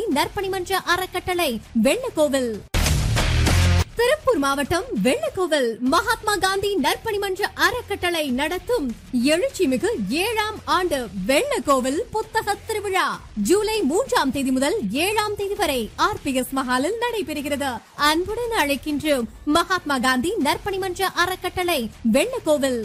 நற்பணி மன்ற அறக்கட்டளை வெள்ளக்கோவில் திருப்பூர் மாவட்டம் வெள்ளக்கோவில் மகாத்மா காந்தி நற்பணி மன்ற அறக்கட்டளை நடத்தும் எழுச்சிமிகு ஏழாம் ஆண்டு வெள்ளக்கோவில் புத்தக திருவிழா ஜூலை மூன்றாம் தேதி முதல் ஏழாம் தேதி வரை ஆர்பிஎஸ் மஹாலில் நடைபெறுகிறது அன்புடன் அழைக்கின்றோம் மகாத்மா காந்தி நற்பணி மன்ற அறக்கட்டளை வெள்ளக்கோவில்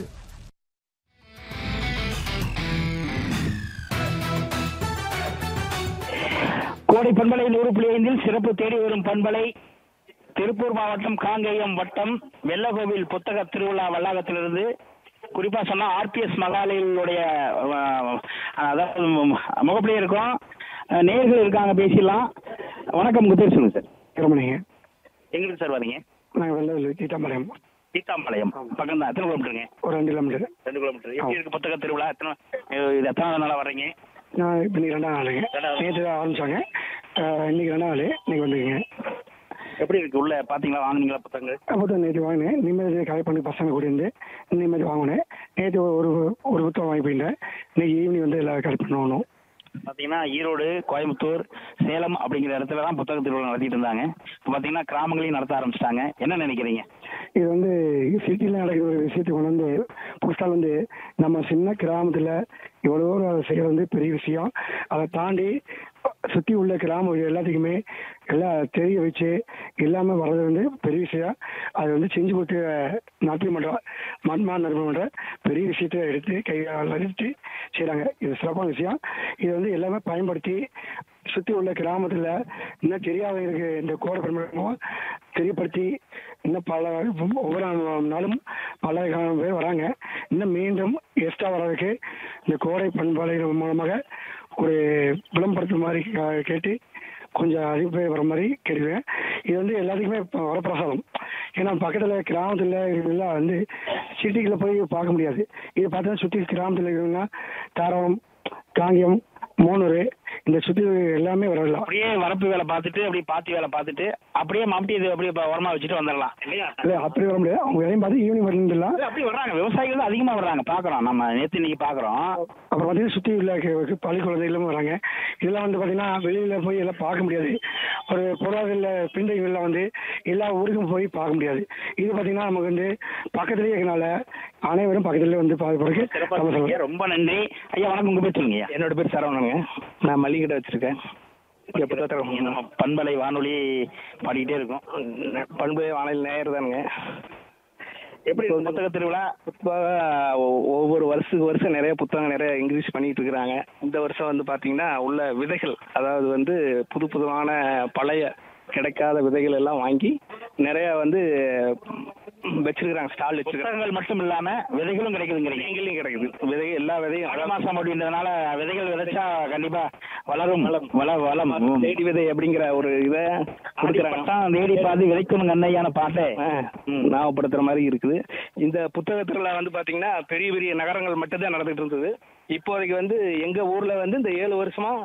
கோடை பண்பலை நூறு புள்ளி ஐந்தில் சிறப்பு தேடி வரும் பண்பலை திருப்பூர் மாவட்டம் காங்கேயம் வட்டம் வெள்ளகோவில் புத்தக திருவிழா வளாகத்திலிருந்து குறிப்பா சொன்னா ஆர்பிஎஸ் மகாலினுடைய அஹ், அதாவது முகப்பிலே இருக்கோம் அஹ், நேயர்கள் இருக்காங்க பேசிடலாம் வணக்கம் உங்க பேர் சொல்லுங்க சார் கிளம்புனீங்க எங்களுக்கு சார் வரீங்க நாங்கள் வெள்ளவில் தீட்டாம்பாளையம் சீத்தாம்பாளையம் பக்கம் தான் எத்தனை கிலோமீட்டருங்க ஒரு ரெண்டு கிலோமீட்டர் ரெண்டு கிலோமீட்டர் எப்படி இருக்கு புத்தக திருவிழா எத்தனை அஹ், இது எத்தனை நாளா வர்றீங்க நான் இப்போ இன்னைக்கு ரெண்டாம் நாளுங்க ரெண்டாவது. நேற்று தான் ஆரம்பிச்சாங்க அஹ், இன்னைக்கு ரெண்டாம் நாள் இன்னைக்கு வந்துருங்க எப்படி இருக்கு உள்ள பாத்தீங்களா வாங்குனீங்களா புத்தகங்கள் அப்போ நேற்று வாங்கினேன் நிம்மதி கலை பண்ணி பசங்க கூட்டியிருந்து நிம்மதி வாங்கினேன் நேற்று ஒரு ஒரு புத்தகம் வாங்கி போயிருந்தேன் இன்னைக்கு ஈவினிங் வந்து எல்லாம் கலெக்ட் பண்ணணும் பாத்தீங்கன்னா ஈரோடு கோயம்புத்தூர் சேலம் அப்படிங்கிற இடத்துல தான் புத்தக திருவிழா நடத்திட்டு இருந்தாங்க இப்போ பாத்தீங்கன்னா கிராமங்களையும் நடத்த ஆரம்பிச்சிட்டாங்க என்ன நினைக்கிறீங்க இது வந்து சிட்டியில் நடக்கிற ஒரு விஷயத்தை கொண்டு வந்து புதுசாக வந்து நம்ம சின்ன கிராமத்தில் இவ்வளோ அதை செய்கிறது வந்து பெரிய விஷயம் அதை தாண்டி சுற்றி உள்ள கிராமம் எல்லாத்துக்குமே எல்லாம் தெரிய வச்சு எல்லாமே வர்றது வந்து பெரிய விஷயம் அது வந்து செஞ்சு கொடுத்து நடத்தி மன்றம் மண்மா நடப்பு மன்ற பெரிய விஷயத்தை எடுத்து கையால் எடுத்து செய்கிறாங்க இது சிறப்பான விஷயம் இது வந்து எல்லாமே பயன்படுத்தி சுற்றி உள்ள கிராமத்தில் இன்னும் தெரியாதவங்களுக்கு இந்த கோடை பெருமாள் தெரியப்படுத்தி இன்னும் பல ஒவ்வொரு நாளும் பல பேர் வராங்க இன்னும் மீண்டும் எக்ஸ்ட்ரா வர்றதுக்கு இந்த கோடை பண்பாளை மூலமாக ஒரு விளம்பரத்து மாதிரி கா- கேட்டு கொஞ்சம் அதிக பேர் வர மாதிரி கேட்டுக்குவேன் இது வந்து எல்லாத்துக்குமே இப்போ வரப்பிரசாதம் ஏன்னா பக்கத்தில் கிராமத்தில் இருக்கிறவங்களாம் வந்து சிட்டிக்குள்ள போய் பார்க்க முடியாது இது பார்த்தா சுற்றி கிராமத்தில் இருக்கிறவங்க தாராளம் காங்கியம் மோனூர் இந்த சுற்றி எல்லாமே வரலாம் அப்படியே வரப்பு வேலை பார்த்துட்டு அப்படியே பாத்தி வேலை பார்த்துட்டு அப்படியே மம்டி இது அப்படியே ப- உரமா வச்சுட்டு வந்துடலாம் இல்லையா இல்லை அப்படி வர முடியாது அவங்க வேலையும் பார்த்து ஈவினிங் வரலாம் இல்ல, அப்படி வர்றாங்க விவசாயிகள் தான் அதிகமா வர்றாங்க பாக்குறோம் நம்ம நேத்து இன்னைக்கு பாக்குறோம் அப்புறம் பார்த்தீங்கன்னா சுற்றி உள்ள கு- பள்ளி குழந்தைகளும் வராங்க இதெல்லாம் வந்து பார்த்தீங்கன்னா வெளியில் போய் எல்லாம் பார்க்க முடியாது ஒரு பொருளாதார பிள்ளைகள்லாம் வந்து எல்லா ஊருக்கும் போய் பார்க்க முடியாது இது பார்த்தீங்கன்னா நமக்கு வந்து பக்கத்துலேயே இருக்கனால அனைவரும் பக்கத்துலேயே வந்து பார்க்கறதுக்கு சிறப்பா நம்ம சொன்னீங்க. சொல்லலாம் ரொம்ப நன்றி ஐயா வணக்கம் உங்க பேர் சொல்லுங்க என்னோட பேர் சரவணங்க நான் மல்லிகை கடை வச்சிருக்கேன் இங்க புத்தகத்தில் நீங்க நம்ம பண்பலை வானொலி பாடிக்கிட்டே இருக்கோம் பண்பு வானிலை நேயர் தானுங்க எப்படி இருக்கு புத்தக திருவிழா புத்தகம் ஒ- ஒவ்வொரு வருஷத்துக்கு வருஷம் நிறைய புத்தகம் நிறைய இங்கிலீஷ் பண்ணிட்டு இருக்கிறாங்க இந்த வருஷம் வந்து பாத்தீங்கன்னா உள்ள விதைகள் அதாவது வந்து புது புதுமான பழைய கிடைக்காத விதைகள் எல்லாம் வாங்கி நிறைய வந்து வச்சிருக்கிறாங்க ஸ்டால் வச்சிருக்காங்க புத்தகங்கள் மட்டும் இல்லாம விதைகளும் கிடைக்குதுங்கிறீங்க எங்கேயும் கிடைக்குது விதை எல்லா விதையும் மழை மாசம் அப்படின்றதுனால விதைகள் விதைச்சா கண்டிப்பா வளரும் வள வளம் தேடி விதை அப்படிங்கிற ஒரு இதை கொடுக்குறாங்க கொடுக்குறாங்க தேடி பார்த்து விதைக்கணும் கண்ணையான பாட்டை ஆ, ஞாபகப்படுத்துற மாதிரி இருக்குது இந்த புத்தக திருவிழா வந்து பாத்தீங்கன்னா பெரிய பெரிய நகரங்கள் மட்டும்தான் நடந்துட்டு இருந்தது இப்போதைக்கு வந்து எங்க ஊர்ல வந்து இந்த ஏழு வருஷமா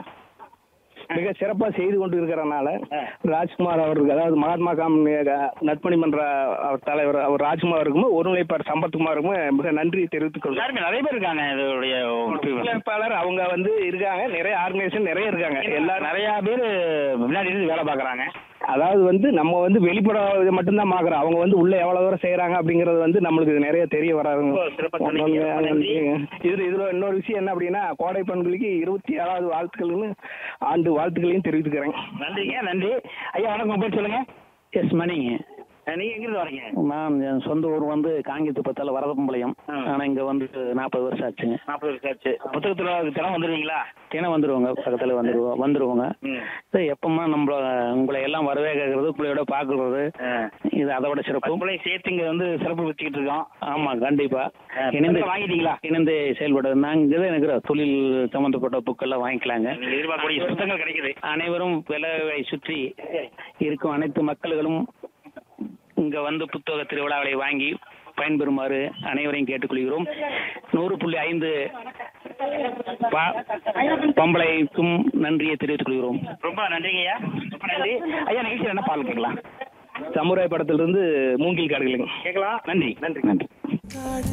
மிக சிறப்பா செய்து கொண்டு இருக்கிறனால ராஜ்குமார் அவருக்கு அதாவது மகாத்மா காந்தி நட்பணி மன்ற அவர் தலைவர் அவர் ராஜ்குமார் இருக்கும் ஒருங்கிணைப்பாளர் சம்பத்குமாருக்கும் மிக நன்றி தெரிவித்துக் கொள்கிறேன் எல்லாருமே நிறைய பேர் இருக்காங்க இதோடைய ஒருங்கிணைப்பாளர் அவங்க வந்து இருக்காங்க நிறைய ஆர்கனைசேஷன் நிறைய இருக்காங்க எல்லாரும் நிறைய பேர் முன்னாடி இருந்து வேலை பாக்குறாங்க அதாவது வந்து நம்ம வந்து வெளிப்புற இதை மட்டும்தான் பாக்குறோம் அவங்க வந்து உள்ள எவ்வளவு தூரம் செய்யறாங்க அப்படிங்கறது வந்து நம்மளுக்கு நிறைய தெரிய வராதுங்க ரொம்ப சிறப்பா சொன்னீங்க. ரொம்ப நன்றி. இதுல இதுல இன்னொரு விஷயம் என்ன அப்படின்னா கோடை பண்புகளுக்கு இருபத்தி ஏழாவது வாழ்த்துக்கள்னு ஆண்டு வாழ்த்துக்களையும் தெரிவித்துக்கிறேன் நன்றிங்க நன்றி ஐயா வணக்கம் உங்க பேர் சொல்லுங்க எஸ் மணிங்க அஹ் நீங்க எங்க இருந்து வரீங்க நான் என் சொந்த ஊர் வந்து காங்கியத்து பத்தால வரதம்பாளையம் ஆ. ஆனா இங்க வந்து நாற்பது வருஷம் ஆச்சுங்க நாற்பது வருஷம் ஆச்சு புத்தகத்துல தினம் வந்துருவீங்களா தினம் வந்துருவாங்க பக்கத்துல வந்துருவோம் வந்துருவாங்க ம். இது எப்பமா நம்மள உங்களை எல்லாம் வரவே கேட்கறது பிள்ளையோட பாக்குறது இது அதை விட சிறப்பு உங்களையும் சேர்த்து இங்க வந்து சிறப்பு வச்சுக்கிட்டு இருக்கோம் ஆமா கண்டிப்பா ஆ, இணைந்து புத்தகம் வாங்கிட்டீங்களா? இணைந்து செயல்படுறது நாங்க இங்கதான் இருக்கிற தொழில் சம்பந்தப்பட்ட புக்கெல்லாம் வாங்கிக்கலாங்க நீங்க எதிர்பார்க்கக்கூடிய புத்தகங்கள் கிடைக்குது அனைவரும் விளைவை சுற்றி இருக்கும் அனைத்து மக்கள்களும் இங்க வந்து புத்தக திருவிழாவை வாங்கி பயன்பெறுமாறு அனைவரையும் கேட்டுக்கொள்கிறோம் நூறு புள்ளி ஐந்து ப- பம்பளைக்கும் நன்றியை தெரிவித்துக் கொள்கிறோம் ரொம்ப நன்றிங்க ஐயா ரொம்ப நன்றி ஐயா நிகழ்ச்சியில் என்ன பாடல் கேட்கலாம் சமுராய் படத்திலிருந்து மூங்கில் காடுகளுங்க கேட்கலாம் நன்றி நன்றி நன்றி